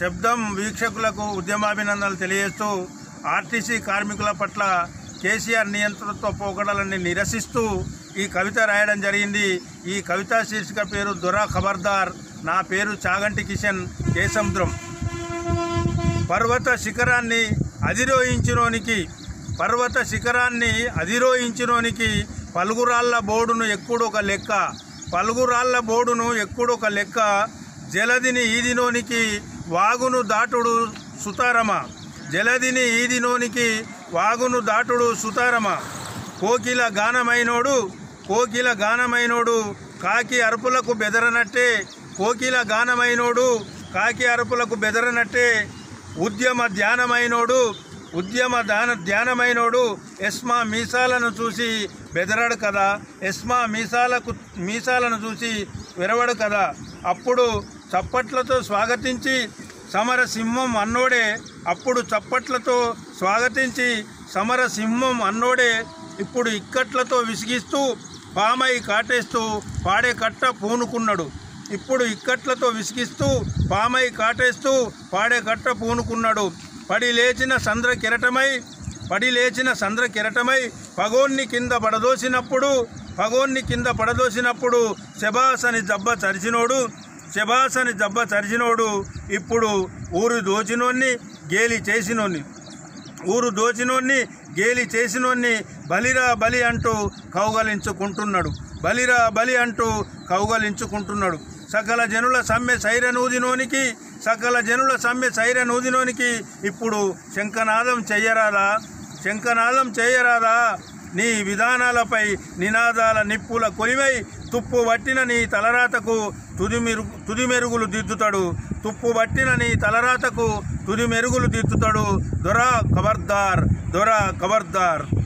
శబ్దం వీక్షకులకు ఉద్యమాభినందనలు తెలియజేస్తూ ఆర్టీసీ కార్మికుల పట్ల కేసీఆర్ నియంత్రణతో పోకడలని నిరసిస్తూ ఈ కవిత రాయడం జరిగింది ఈ కవితా శీర్షిక పేరు దొరా ఖబర్దార్ నా పేరు చాగంటి కిషన్ కేసముద్రం పర్వత శిఖరాన్ని అధిరోహించినోనికి పర్వత శిఖరాన్ని అధిరోహించినోనికి పలుగురాళ్ల బోర్డును ఎక్కుడు ఒక లెక్క పలుగురాళ్ల బోర్డును ఎక్కుడు ఒక లెక్క జలదిని ఈదినోనికి వాగును దాటుడు సుతారమ జలదిని ఈదినోనికి వాగును దాటుడు సుతారమ కోకిల గానమైనోడు కోకిల గానమైనోడు కాకి అరుపులకు బెదరనట్టే కోకిల గానమైనోడు కాకి అరుపులకు బెదరనట్టే ఉద్యమ ధ్యానమైనోడు ఉద్యమ దాన ధ్యానమైనోడు ఎస్మా మీసాలను చూసి బెదరడు కదా ఎస్మా మీసాలకు మీసాలను చూసి విరవడు కదా అప్పుడు చప్పట్లతో స్వాగతించి సమరసింహం అన్నోడే అప్పుడు చప్పట్లతో స్వాగతించి సమరసింహం అన్నోడే ఇప్పుడు ఇక్కట్లతో విసిగిస్తూ పామై కాటేస్తూ పాడే కట్ట పూనుకున్నాడు ఇప్పుడు ఇక్కట్లతో విసిగిస్తూ పామై కాటేస్తూ పాడే కట్ట పూనుకున్నాడు పడి లేచిన సంద్ర కిరటమై పడి లేచిన సంద్ర కిరటమై పగోన్ని కింద పడదోసినప్పుడు పగోన్ని కింద పడదోసినప్పుడు శబాస్ అని జబ్బ చరిచినోడు శబాస్ అని జబ్బ చరిచినోడు ఇప్పుడు ఊరు దోచినోన్ని గేలి చేసినోన్ని ఊరు దోచినోన్ని గేలి చేసినోన్ని బలిరా బలి అంటూ కౌగలించుకుంటున్నాడు బలిరా బలి అంటూ కౌగలించుకుంటున్నాడు సకల జనుల సమ్మె సైరనూదినోనికి సకల జనుల సమ్మె సైరనూదినోనికి ఇప్పుడు శంఖనాదం చెయ్యరాదా శంఖనాదం చేయరాదా నీ విధానాలపై నినాదాల నిప్పుల కొలివై తుప్పు పట్టిన నీ తలరాతకు తుది మెరుగు తుది మెరుగులు దిద్దుతాడు తుప్పు పట్టిన నీ తలరాతకు తుది మెరుగులు దిద్దుతాడు దొరా ఖబర్దార్ దొరా ఖబర్దార్